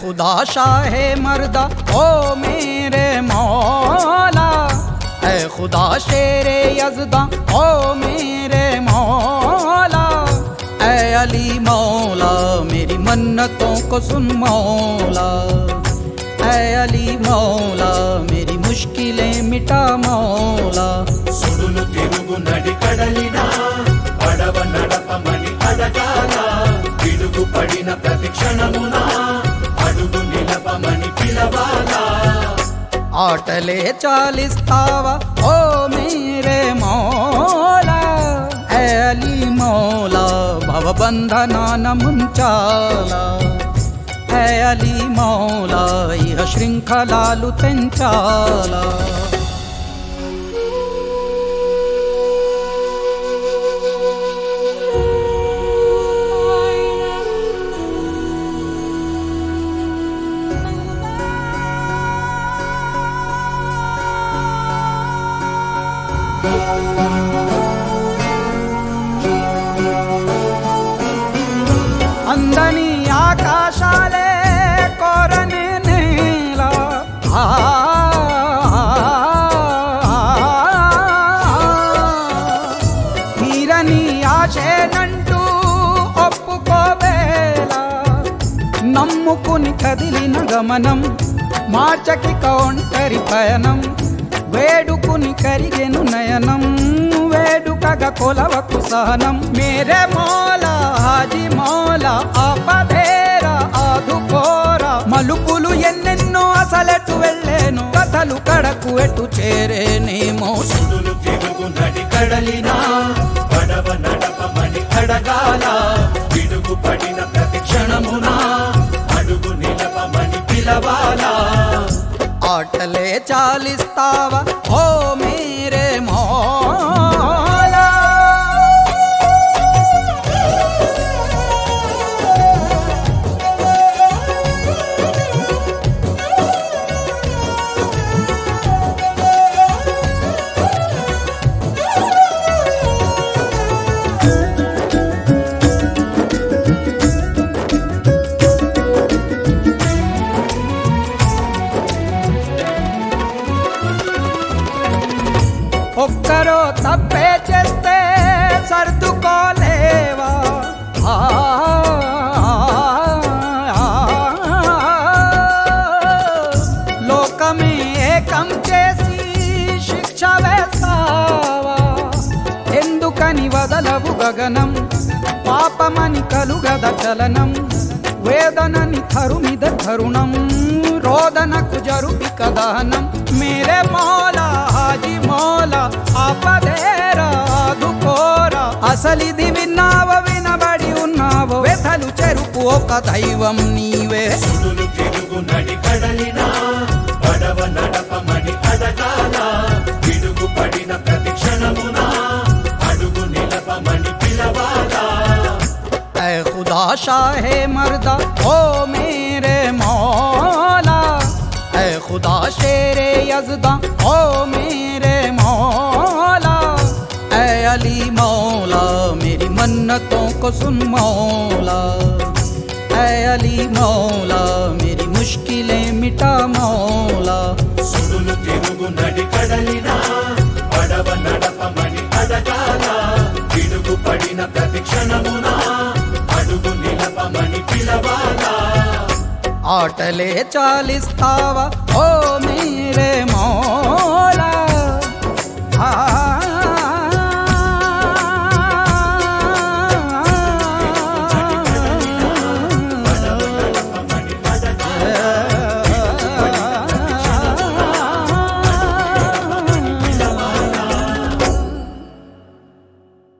खुदा शाह मर्दा ओ मेरे मौला ऐ खुदा शेर यजदा ओ मेरे मौला ऐ अली मौला मेरी मन्नतों को सुन मौला ऐ अली मौला मेरी मुश्किलें मिटा मौला సుడులు తిరుగు నడి కడలిన పడవ నడపమని అడగాల పిడుగు పడిన ప్రతి క్షణమున అడుగు నిలపమని పిలవాలా ఆటలే చాలిస్తావా ఓ మేరే మౌలా ఏ అలీ మౌలా భవబంధనాన ముంచాలా ఏ అలీ మౌలా ఇహ శృంఖలాలు తెంచాలా అందని ఆకాశాలే కోరని నేల ఆ, తీరని ఆశేనంటూ ఒప్పుకోవేళ నమ్ముకుని కదిలిన గమనం మార్చకి కౌంటరి పయనం వేడుకుని కరిగెను నయనం వేడుకగ కొలవకు సహనం మేరే మోల హాజీ మోల ఆపధేర ఆదుకోరా మలుపులు ఎన్నెన్నో అసలెటు వెళ్ళేను కథలు కడకు ఎటు చేరేనేమో సుడులు తిరుగు నడి కడలిన పడవ నడపమని అడగాల పిడుగు పడిన ప్రతి క్షణమున అడుగు నిలపమని పిలవాలా ఆటలే చాలిస్తావా ఓ మేరే మోలా ఒక్కరో తప్పే చేస్తే సర్దుకోలేవా ఆ, లోకమే ఏకం చేసి శిక్ష వేస్తావా ఎందుకని వదలవు గగనం పాపమని కలుగద చలనం వేదనని తరుమిద తరుణం రోదనకు జరుపి కదహనం మేరే మోల హాజీ మోల ఆపదేరా ఆదుకోరా అసలిది విన్నావ వినబడి ఉన్నావు వ్యథలు చెరుపు ఒక దైవం నీవే సుడులు తిరుగు నడి కడలిన పడవ నడపమని అడగాల పిడుగు పడిన ప్రతి క్షణమున అడుగు నిలపమని పిలవాలా ऐ खुदा शाह मर्दा ओ मेरे मौला ऐ खुदा शेर यजदा ओ मेरे मौला ऐ अली मौला मेरी मन्नतों को सुन मौला ऐ अली मौला मेरी मुश्किलें मिटा मौला సుడులు తిరుగు నడి కడలిన పడవ నడపమని అడగాల పిడుగు పడిన ప్రతి క్షణమున అడుగు నిలపమని పిలవాలా ఆటలే చాలిస్తావా ఓ మేరే మౌలా ఆ